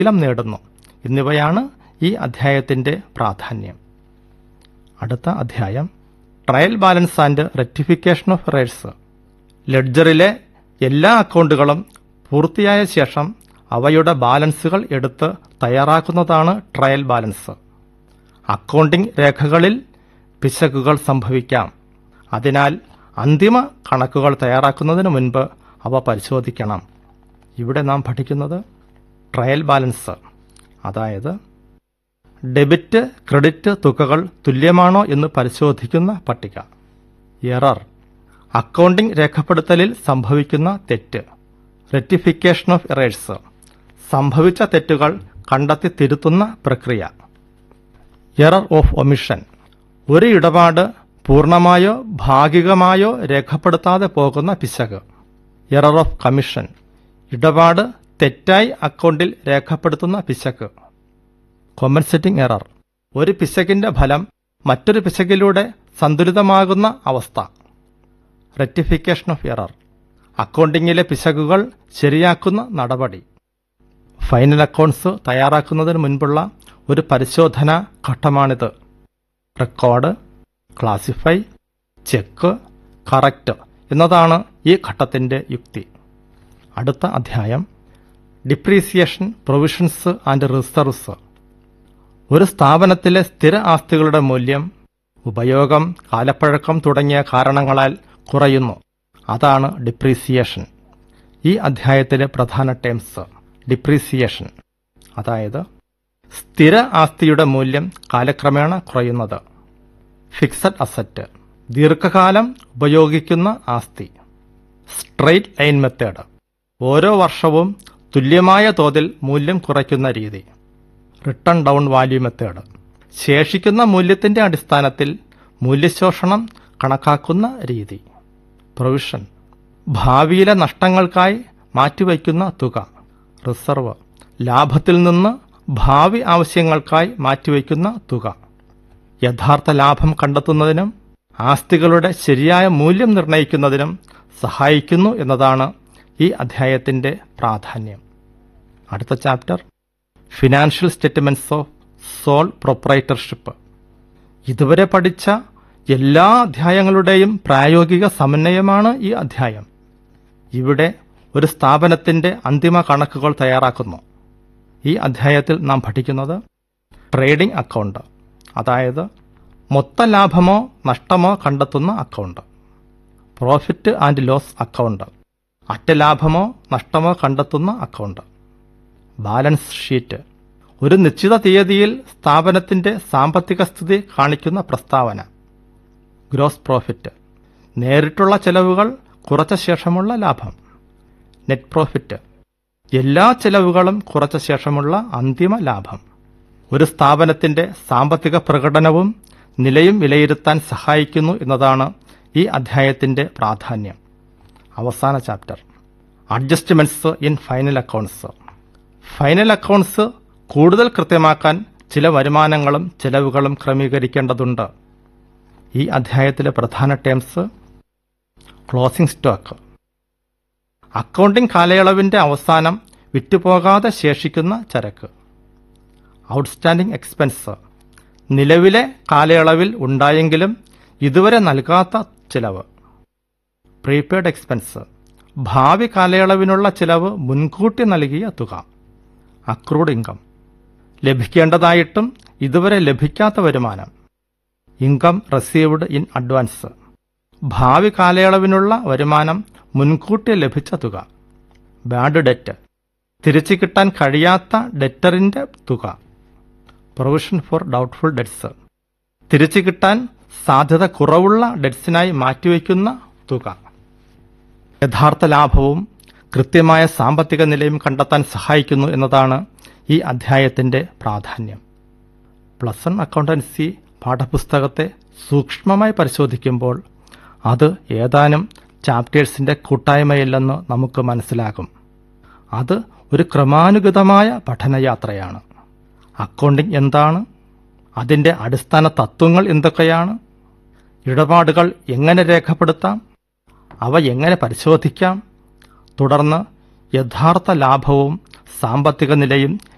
ഇലം നേടുന്നു എന്നിവയാണ് ഈ അധ്യായത്തിന്റെ പ്രാധാന്യം അടുത്ത അധ്യായം trial balance and rectification of errors ലെഡ്ജറിലെ എല്ലാ അക്കൗണ്ടുകളും പൂർത്തിയായ ശേഷം അവയുടെ ബാലൻസുകൾ എടുത്ത് തയ്യാറാക്കുന്നതാണ് ട്രയൽ ബാലൻസ് അക്കൗണ്ടിംഗ് രേഖകളിൽ പിശകുകൾ സംഭവിക്കാം അതിനാൽ അന്തിമ കണക്കുകൾ തയ്യാറാക്കുന്നതിന് മുൻപ് അവ പരിശോധിക്കണം ഇവിടെ നാം പഠിക്കുന്നത് ട്രയൽ ബാലൻസ് അതായത് ഡെബിറ്റ് ക്രെഡിറ്റ് തുകകൾ തുല്യമാണോ എന്ന് പരിശോധിക്കുന്ന പട്ടിക എറർ അക്കൗണ്ടിംഗ് രേഖപ്പെടുത്തലിൽ സംഭവിക്കുന്ന തെറ്റ് റെറ്റിഫിക്കേഷൻ ഓഫ് എറേഴ്സ് സംഭവിച്ച തെറ്റുകൾ കണ്ടെത്തി തിരുത്തുന്ന പ്രക്രിയ എറർ ഓഫ് ഒമിഷൻ ഒരു ഇടപാട് പൂർണ്ണമായോ ഭാഗികമായോ രേഖപ്പെടുത്താതെ പോകുന്ന പിശക് എറർ ഓഫ് കമ്മീഷൻ ഇടപാട് തെറ്റായി അക്കൗണ്ടിൽ രേഖപ്പെടുത്തുന്ന പിശക് കോമ്പൻസേറ്റിംഗ് എറർ ഒരു പിശകിന്റെ ഫലം മറ്റൊരു പിശകിലൂടെ സന്തുലിതമാകുന്ന അവസ്ഥ റെറ്റിഫിക്കേഷൻ ഓഫ് എറർ അക്കൗണ്ടിങ്ങിലെ പിശകുകൾ ശരിയാക്കുന്ന നടപടി ഫൈനൽ അക്കൗണ്ട്സ് തയ്യാറാക്കുന്നതിന് മുൻപുള്ള ഒരു പരിശോധനാ ഘട്ടമാണിത് റെക്കോർഡ് ക്ലാസിഫൈ ചെക്ക് കറക്റ്റ് എന്നതാണ് ഈ ഘട്ടത്തിന്റെ യുക്തി അടുത്ത അധ്യായം ഡിപ്രീസിയേഷൻ പ്രൊവിഷൻസ് ആൻഡ് റിസർവ്സ് ഒരു സ്ഥാപനത്തിലെ സ്ഥിര ആസ്തികളുടെ മൂല്യം ഉപയോഗം കാലപ്പഴക്കം തുടങ്ങിയ കാരണങ്ങളാൽ കുറയുന്നു അതാണ് ഡിപ്രീസിയേഷൻ ഈ അധ്യായത്തിലെ പ്രധാന ടേംസ് ഡിപ്രീസിയേഷൻ അതായത് സ്ഥിര ആസ്തിയുടെ മൂല്യം കാലക്രമേണ കുറയുന്നത് ഫിക്സഡ് അസറ്റ് ദീർഘകാലം ഉപയോഗിക്കുന്ന ആസ്തി സ്ട്രെയിറ്റ് ലൈൻ മെത്തേഡ് ഓരോ വർഷവും തുല്യമായ തോതിൽ മൂല്യം കുറയ്ക്കുന്ന രീതി റിട്ടേൺ ഡൗൺ വാല്യൂ മെത്തേഡ് ശേഷിക്കുന്ന മൂല്യത്തിന്റെ അടിസ്ഥാനത്തിൽ മൂല്യശോഷണം കണക്കാക്കുന്ന രീതി പ്രൊവിഷൻ ഭാവിയിലെ നഷ്ടങ്ങൾക്കായി മാറ്റിവയ്ക്കുന്ന തുക റിസർവ് ലാഭത്തിൽ നിന്ന് ഭാവി ആവശ്യങ്ങൾക്കായി മാറ്റിവയ്ക്കുന്ന തുക യഥാർത്ഥ ലാഭം കണ്ടെത്തുന്നതിനും ആസ്തികളുടെ ശരിയായ മൂല്യം നിർണ്ണയിക്കുന്നതിനും സഹായിക്കുന്നു എന്നതാണ് ഈ അധ്യായത്തിന്റെ പ്രാധാന്യം അടുത്ത chapter financial statements of sole proprietorship ഇതുവരെ പഠിച്ച എല്ലാ അധ്യായങ്ങളുടെയും പ്രായോഗിക സമന്വയമാണ് ഈ അധ്യായം ഇവിടെ ഒരു സ്ഥാപനത്തിന്റെ അന്തിമ കണക്കുകൾ തയ്യാറാക്കുന്നു ഈ അധ്യായത്തിൽ നാം പഠിക്കുന്നത് ട്രേഡിംഗ് അക്കൗണ്ട് അതായത് മൊത്ത ലാഭമോ നഷ്ടമോ കണ്ടെത്തുന്ന account profit and loss account അറ്റ ലാഭമോ നഷ്ടമോ കണ്ടെത്തുന്ന അക്കൗണ്ട് ബാലൻസ് ഷീറ്റ് ഒരു നിശ്ചിത തീയതിയിൽ സ്ഥാപനത്തിന്റെ സാമ്പത്തിക സ്ഥിതി കാണിക്കുന്ന പ്രസ്താവന ഗ്രോസ് പ്രോഫിറ്റ് നേരിട്ടുള്ള ചെലവുകൾ കുറച്ച ശേഷമുള്ള ലാഭം നെറ്റ് പ്രോഫിറ്റ് എല്ലാ ചെലവുകളും കുറച്ച ശേഷമുള്ള അന്തിമ ലാഭം ഒരു സ്ഥാപനത്തിന്റെ സാമ്പത്തിക പ്രകടനവും നിലയും വിലയിരുത്താൻ സഹായിക്കുന്നു എന്നതാണ് ഈ അധ്യായത്തിന്റെ പ്രാധാന്യം അവസാന chapter adjustments in final accounts final accounts കൂടുതൽ കൃത്യമാക്കാൻ ചില വരുമാനങ്ങളും ചെലവുകളും ക്രമീകരിക്കേണ്ടതുണ്ട് ഈ അധ്യായത്തിലെ പ്രധാന ടേംസ് ക്ലോസിംഗ് സ്റ്റോക്ക് അക്കൗണ്ടിംഗ് കാലയളവിന്റെ അവസാനം വിറ്റുപോകാതെ ശേഷിക്കുന്ന ചരക്ക് ഔട്ട്സ്റ്റാൻഡിംഗ് എക്സ്പെൻസ് നിലവിലെ കാലയളവിൽ ഉണ്ടായെങ്കിലും ഇതുവരെ നൽകാത്ത ചിലവ് പ്രീപെയ്ഡ് എക്സ്പെൻസ് ഭാവി കാലയളവിനുള്ള ചിലവ് മുൻകൂട്ടി നൽകിയ തുക അക്രൂഡ് ഇൻകം ലഭിക്കേണ്ടതായിട്ടും ഇതുവരെ ലഭിക്കാത്ത വരുമാനം ഇൻകം റിസീവ്ഡ് ഇൻ അഡ്വാൻസ് ഭാവി കാലയളവിനുള്ള വരുമാനം മുൻകൂട്ടി ലഭിച്ച തുക ബാഡ് ഡെറ്റ് തിരിച്ചു കിട്ടാൻ കഴിയാത്ത ഡെറ്ററിന്റെ തുക പ്രൊവിഷൻ ഫോർ ഡൗട്ട്ഫുൾ ഡെറ്റ്സ് തിരിച്ചു കിട്ടാൻ സാധ്യത കുറവുള്ള ഡെറ്റ്സിനായി മാറ്റിവെക്കുന്ന തുക യഥാർത്ഥ ലാഭവും കൃത്യമായ സാമ്പത്തിക നിലയും കണ്ടെത്താൻ സഹായിക്കുന്നു എന്നതാണ് ഈ അധ്യായത്തിന്റെ പ്രാധാന്യം പ്ലസ് വൺ അക്കൗണ്ടൻസി പാഠപുസ്തകത്തെ സൂക്ഷ്മമായി പരിശോധിക്കുമ്പോൾ അത് ഏതാനും ചാപ്റ്റേഴ്സിന്റെ കൂട്ടായ്മയല്ലെന്ന് നമുക്ക് മനസ്സിലാകും അത് ഒരു ക്രമാനുഗതമായ പഠനയാത്രയാണ് അക്കൗണ്ടിംഗ് എന്താണ് അതിന്റെ അടിസ്ഥാന തത്വങ്ങൾ എന്തൊക്കെയാണ് ഇടപാടുകൾ എങ്ങനെ രേഖപ്പെടുത്താം അവ എങ്ങനെ പരിശോധിക്കാം തുടർന്ന് യഥാർത്ഥ ലാഭവും സാമ്പത്തിക നിലയും